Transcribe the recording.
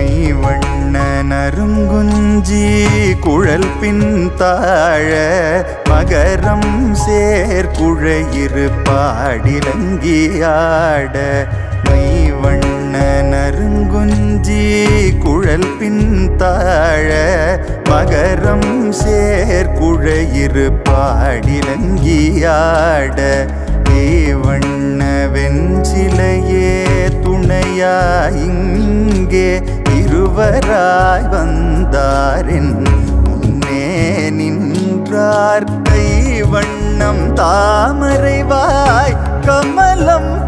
my வண்ண நறுங்குஞ்சி குழல் பின் தாழ மகரம் சேர்குழையிரு பாடிலங்கியாட மை வண்ண நறுங்குஞ்சி குழல் பின் தாழ மகரம் சேர்குழையிரு பாடிலங்கியாட ஏவண்ண வெஞ்சிலையே துணையா இங்கே இருவராய் வந்தாரின் முன்னே நின்றார் கை வண்ணம் தாமரைவாய் கமலம்